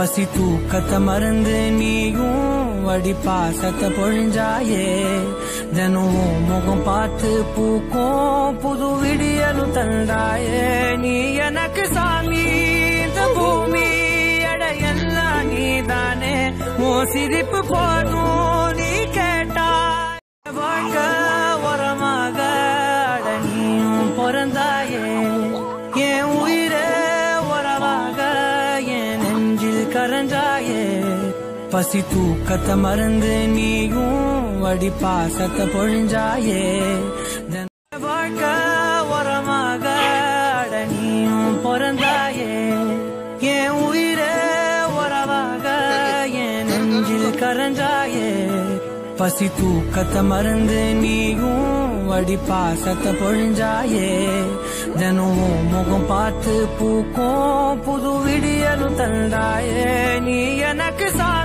பசி தூக்கத்தை மறந்து நீயும் வடி பாசத்தை பொழிஞ்சாயே தினம் உன் முகம் பார்த்து பூக்கும் புது விடியலும் தந்தாயே நீ எனக்கு சாமி இந்த பூமி எடையெல்லாம் நீதானே உன் சிரிப்பு போதும் நீ கேட்டா வாழ்க்கை உரமாக அட நீயும் பிறந்தாயே என் உயிரே உறவாக என் நெஞ்சில் கரஞ்சாயே பசி தூக்கத்தை மறந்து நீயும் வடி பாசத்தை பொழிஞ்சாயே தின- வாழ்க்கை உரமாக அட நீயும் பிறந்தாயே என் உயிரே உறவாக என் நெஞ்சில் கரஞ்சாயே பசி தூக்கத்தை மறந்து நீயும் வடி பாசத்தை பொழிஞ்சாயே தினம் உன் முகம் பார்த்து பூக்கும் புது விடியலும் தந்தாயே நீ எனக்கு சாமி